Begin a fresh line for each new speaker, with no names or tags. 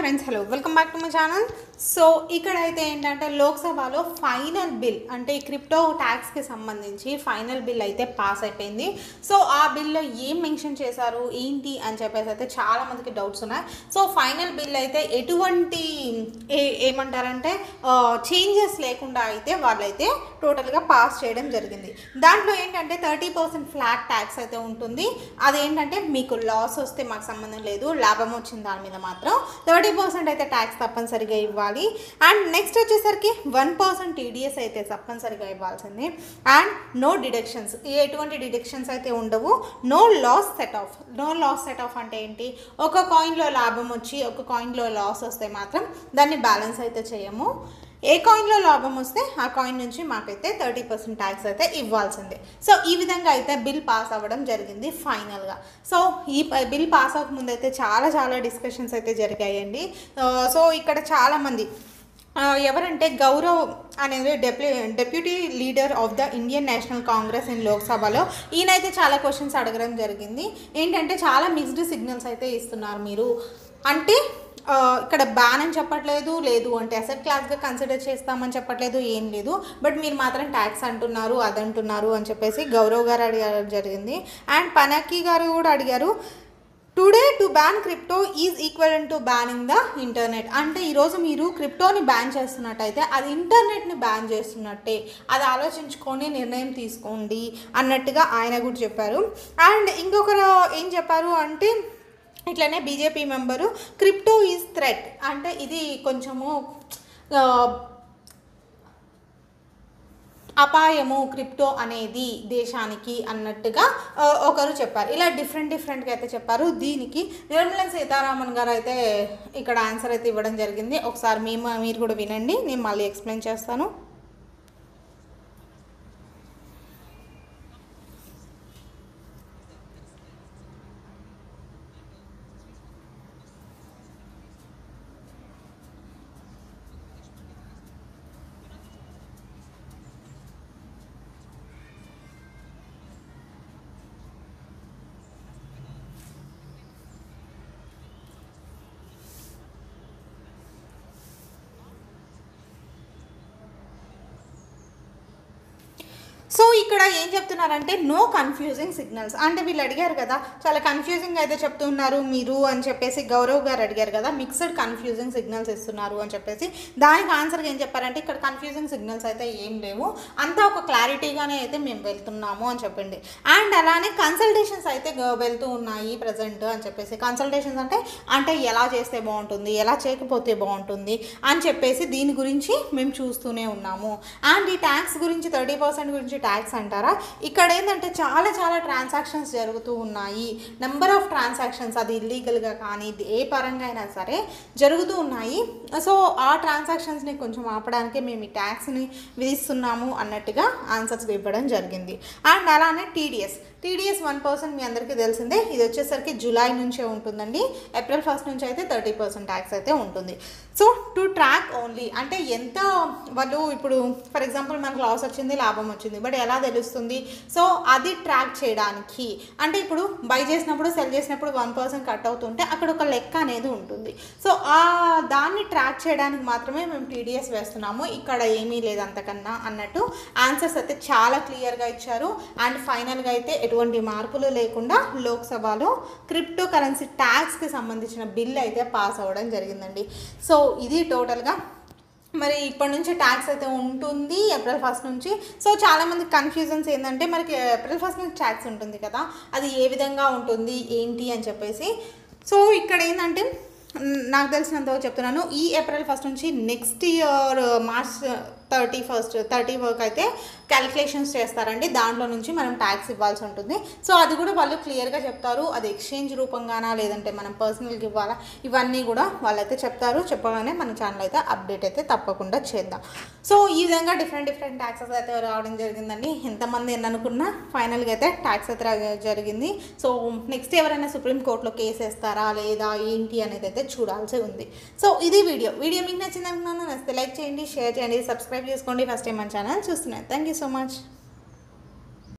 friends hello welcome back to my channel so ఇక్కడ అయితే ఏంటంటే లోక్సభలో ఫైనల్ బిల్ అంటే ఈ క్రిప్టో ట్యాక్స్కి సంబంధించి ఫైనల్ బిల్ అయితే పాస్ అయిపోయింది సో ఆ బిల్లో ఏం మెన్షన్ చేశారు ఏంటి అని చెప్పేసి అయితే చాలా మందికి డౌట్స్ ఉన్నాయి సో ఫైనల్ బిల్ అయితే ఎటువంటి ఏ ఏమంటారంటే చేంజెస్ లేకుండా అయితే వాళ్ళైతే టోటల్గా పాస్ చేయడం జరిగింది దాంట్లో ఏంటంటే థర్టీ పర్సెంట్ ఫ్లాట్ ట్యాక్స్ అయితే ఉంటుంది అదేంటంటే మీకు లాస్ వస్తే మాకు సంబంధం లేదు లాభం వచ్చిన దాని మీద మాత్రం థర్టీ పర్సెంట్ అయితే ట్యాక్స్ తప్పనిసరిగా ఇవ్వాలి అండ్ నెక్స్ట్ వచ్చేసరికి వన్ పర్సెంట్ టీడీఎస్ అయితే తప్పనిసరిగా ఇవ్వాల్సింది అండ్ నో డిడక్షన్స్ ఎటువంటి డిడక్షన్స్ అయితే ఉండవు no loss set off no loss set off అంటే ఏంటి ఒక కాయిన్లో లాభం వచ్చి ఒక కాయిన్లో లాస్ వస్తే మాత్రం దాన్ని బ్యాలెన్స్ అయితే చేయము ఏ కాయిన్లో లాభం వస్తే ఆ కాయిన్ నుంచి మాకైతే థర్టీ పర్సెంట్ ట్యాక్స్ అయితే ఇవ్వాల్సిందే సో ఈ విధంగా అయితే బిల్ పాస్ అవ్వడం జరిగింది ఫైనల్గా సో ఈ ప- బిల్ పాస్ అవ్వకముందు అయితే చాలా చాలా డిస్కషన్స్ అయితే జరిగాయండి ఆ, సో ఇక్కడ చాలామంది ఆ, ఎవరంటే గౌరవ్ అనేది డెప్యూ deputy leader of the Indian National Congress in లోక్సభలో ఈయనైతే చాలా క్వశ్చన్స్ అడగడం జరిగింది ఏంటంటే చాలా మిక్స్డ్ సిగ్నల్స్ అయితే ఇస్తున్నారు మీరు అంటే ఆ, ఇక్కడ బ్యాన్ అని చెప్పట్లేదు లేదు అంటే అసెట్ క్లాస్గా కన్సిడర్ చేస్తామని చెప్పట్లేదు ఏం లేదు బట్ మీరు మాత్రం ట్యాక్స్ అంటున్నారు అదంటున్నారు అని చెప్పేసి గౌరవ్ గారు అడిగారు జరిగింది అండ్ పనకి గారు కూడా అడిగారు today to ban crypto is equal to banning the internet అంటే ఈరోజు మీరు క్రిప్టోని బ్యాన్ చేస్తున్నట్టయితే అది ఇంటర్నెట్ని బ్యాన్ చేస్తున్నట్టే అది ఆలోచించుకొని నిర్ణయం తీసుకోండి అన్నట్టుగా ఆయన కూడా చెప్పారు అండ్ ఇంకొకరు ఏం చెప్పారు అంటే ఇట్లనే BJP member crypto is threat అంటే ఇది కొంచెము ఆ, అపాయము క్రిప్టో అనేది దేశానికి అన్నట్టుగా ఆ, ఒకరు చెప్పారు ఇలా డిఫరెంట్ డిఫరెంట్గా అయితే చెప్పారు దీనికి నిర్మలా సీతారామన్ గారు అయితే ఇక్కడ ఆన్సర్ అయితే ఇవ్వడం జరిగింది ఒకసారి మేము మీరు కూడా వినండి నేను మళ్ళీ ఎక్స్ప్లెయిన్ చేస్తాను సో ఇక్కడ ఏం చెప్తున్నారంటే నో కన్ఫ్యూజింగ్ సిగ్నల్స్ అంటే వీళ్ళు అడిగారు కదా చాలా కన్ఫ్యూజింగ్ అయితే చెప్తున్నారు మీరు అని చెప్పేసి గౌరవ్ గారు అడిగారు కదా మిక్స్డ్ కన్ఫ్యూజింగ్ సిగ్నల్స్ ఇస్తున్నారు అని చెప్పేసి దానికి ఆన్సర్గా ఏం చెప్పారంటే ఇక్కడ కన్ఫ్యూజింగ్ సిగ్నల్స్ అయితే ఏం లేవు అంతా ఒక క్లారిటీగానే అయితే మేము వెళ్తున్నాము అని చెప్పండి అండ్ అలానే కన్సల్టేషన్స్ అయితే గ- వెళ్తూ ఉన్నాయి ప్రజెంట్ అని చెప్పేసి కన్సల్టేషన్స్ అంటే అంటే ఎలా చేస్తే బాగుంటుంది ఎలా చేయకపోతే బాగుంటుంది అని చెప్పేసి దీని గురించి మేము చూస్తూనే ఉన్నాము అండ్ ఈ ట్యాక్స్ గురించి థర్టీ పర్సెంట్ గురించి ట్యాక్స్ అంటారా ఇక్కడ ఏంటంటే చాలా చాలా ట్రాన్సాక్షన్స్ జరుగుతూ ఉన్నాయి నెంబర్ ఆఫ్ ట్రాన్సాక్షన్స్ అది ఇల్లీగల్గా కానీ ఇది ఏ పరంగా అయినా సరే జరుగుతూ ఉన్నాయి సో ఆ ట్రాన్సాక్షన్స్ని కొంచెం ఆపడానికి మేము ఈ ట్యాక్స్ని విధిస్తున్నాము అన్నట్టుగా ఆన్సర్స్ ఇవ్వడం జరిగింది అండ్ అలానే టీడీఎస్ టీడీఎస్ వన్ పర్సెంట్ మీ అందరికీ తెలిసిందే ఇది వచ్చేసరికి జూలై నుంచే ఉంటుందండి ఏప్రిల్ ఫస్ట్ నుంచి అయితే థర్టీ పర్సెంట్ ట్యాక్స్ అయితే ఉంటుంది సో టు ట్రాక్ ఓన్లీ అంటే ఎంత వాళ్ళు ఇప్పుడు ఫర్ ఎగ్జాంపుల్ మనకు లాస్ వచ్చింది లాభం వచ్చింది బట్ ఎలా తెలుస్తుంది సో అది ట్రాక్ చేయడానికి అంటే ఇప్పుడు బై చేసినప్పుడు సెల్ చేసినప్పుడు వన్ పర్సెంట్ కట్ అవుతుంటే అక్కడ ఒక లెక్క అనేది ఉంటుంది సో ఆ దాన్ని ట్రాక్ చేయడానికి మాత్రమే మేము టీడీఎస్ వేస్తున్నాము ఇక్కడ ఏమీ లేదు అంతకన్నా అన్నట్టు ఆన్సర్స్ అయితే చాలా క్లియర్గా ఇచ్చారు అండ్ ఫైనల్గా అయితే ఎటువంటి మార్పులు లేకుండా లోక్సభలో క్రిప్టో కరెన్సీ ట్యాక్స్కి సంబంధించిన బిల్ అయితే పాస్ అవ్వడం జరిగిందండి సో ఇది టోటల్గా మరి ఇప్పటి నుంచి ట్యాక్స్ అయితే ఉంటుంది ఏప్రిల్ ఫస్ట్ నుంచి సో చాలామంది కన్ఫ్యూజన్స్ ఏంటంటే మనకి ఏప్రిల్ ఫస్ట్ నుంచి ట్యాక్స్ ఉంటుంది కదా అది ఏ విధంగా ఉంటుంది ఏంటి అని చెప్పేసి సో ఇక్కడ ఏంటంటే మ్, నాకు తెలిసినంత చెప్తున్నాను ఈ ఏప్రిల్ ఫస్ట్ నుంచి next year March thirty first thirty వరకు అయితే క్యాలిక్యులేషన్స్ చేస్తారండి దాంట్లో నుంచి మనం ట్యాక్స్ ఇవ్వాల్సి ఉంటుంది సో అది కూడా వాళ్ళు క్లియర్గా చెప్తారు అది ఎక్స్చేంజ్ రూపంగానా లేదంటే మనం పర్సనల్గా ఇవ్వాలా ఇవన్నీ కూడా వాళ్ళైతే చెప్తారు చెప్పగానే మన ఛానల్ అయితే అప్డేట్ అయితే తప్పకుండా చేద్దాం సో ఈ విధంగా డిఫరెంట్ డిఫరెంట్ ట్యాక్సెస్ అయితే రావడం జరిగిందండి ఎంతమంది ఎన్ని అనుకున్నా ఫైనల్గా అయితే ట్యాక్స్ అయితే రా- జరిగింది సో నెక్స్ట్ ఎవరైనా సుప్రీంకోర్టులో కేసు వేస్తారా లేదా ఏంటి అనేది అయితే చూడాల్సి ఉంది సో ఇది వీడియో వీడియో మీకు నచ్చింది అనుకున్నాను నచ్చితే లైక్ చేయండి షేర్ చేయండి సబ్స్క్రైబ్ చేసుకోండి ఫస్ట్ టైం మన ఛానల్ చూస్తున్నాను థ్యాంక్ యూ సో మచ్